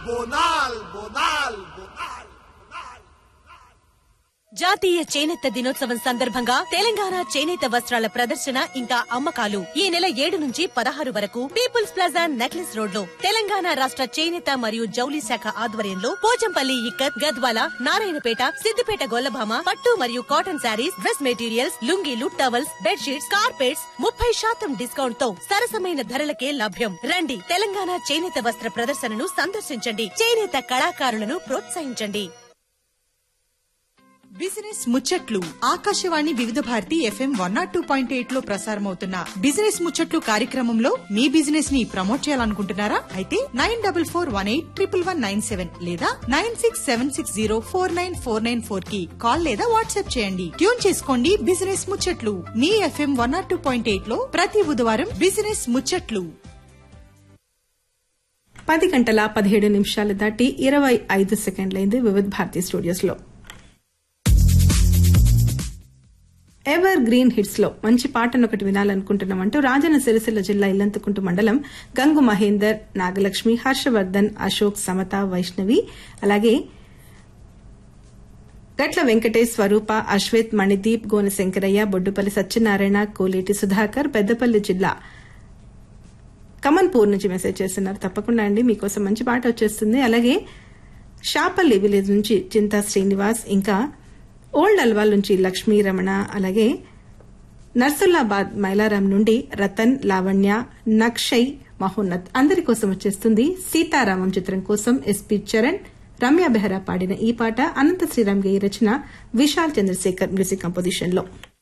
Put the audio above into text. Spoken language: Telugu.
bonal, bonal, bonal. జాతీయ చేనేత దినోత్సవం సందర్భంగా తెలంగాణ చేనేత వస్త్రాల ప్రదర్శన ఇంకా అమ్మకాలు ఈ నెల ఏడు నుంచి పదహారు వరకు పీపుల్స్ ప్లాజా నెక్లెస్ రోడ్ లో తెలంగాణ రాష్ట్ర చేనేత మరియు జౌలి శాఖ ఆధ్వర్యంలో పోచంపల్లి ఇక్కత్ గద్వాల నారాయణపేట సిద్దిపేట గొల్లభామ పట్టు మరియు కాటన్ శారీస్ డ్రెస్ మెటీరియల్స్ లుంగీలు టవల్స్ బెడ్షీట్స్ కార్పెట్స్ ముప్పై శాతం డిస్కౌంట్ తో సరసమైన ధరలకే లభ్యం రండి తెలంగాణ చేనేత వస్త్ర ప్రదర్శనను సందర్శించండి చేనేత కళాకారులను ప్రోత్సహించండి బిజినెస్ ముచ్చట్లు Akashvani Vividh Bharati FM one nought two point eight లో ప్రసారమవుతున్న బిజినెస్ ముచ్చట్లు కార్యక్రమంలో మీ బిజినెస్ ని ప్రమోట్ చేయాలనుకుంటున్నారా అయితే nine double four one eight triple one nine seven లేదా nine six seven six zero four nine four nine four కి కాల్ లేదా వాట్సాప్ చేయండి ట్యూన్ చేసుకోండి బిజినెస్ ముచ్చట్లు మీ FM one nought two point eight లో ప్రతి బుధవారం బిజినెస్ ముచ్చట్లు పది గంటల పదిహేడు నిమిషాలు దాటి ఇరవై ఐదు సెకండ్లైంది వివిధ భారతి స్టూడియోస్ లో ఎవర్ గ్రీన్ హిట్స్ లో మంచి పాటను ఒకటి వినాలనుకుంటున్నామంటూ రాజన్న సిరిసిల్ల జిల్లా ఇల్లంతుకుంటు మండలం గంగు మహేందర్ నాగలక్ష్మి హర్షవర్ధన్ అశోక్ సమత వైష్ణవి అలాగే గట్ల వెంకటేష్ స్వరూప అశ్వేత్ మణిదీప్ గోన శంకరయ్య బొడ్డుపల్లి సత్యనారాయణ కోలేటి సుధాకర్ పెద్దపల్లి జిల్లా కమన్పూర్ నుంచి మెసేజ్ చేస్తున్నారు తప్పకుండా అండి మీకోసం మంచి పాట వచ్చేస్తుంది అలాగే షాపల్లి విలేజ్ నుంచి చింతా శ్రీనివాస్ ఇంకా ఓల్డ్ అల్వాల్ నుంచి లక్ష్మీ రమణ అలాగే నర్సుల్లాబాద్ మైలారాం నుండి రతన్ లావణ్య నక్షయ్ మహోన్నత్ అందరి కోసం వచ్చేస్తుంది సీతారామం చిత్రం కోసం ఎస్పి చరణ్ రమ్య బెహ్రా పాడిన ఈ పాట అనంత శ్రీరామ్ గేయి రచన విశాల్ చంద్రశేఖర్ మ్యూజిక్ కంపోజిషన్ లో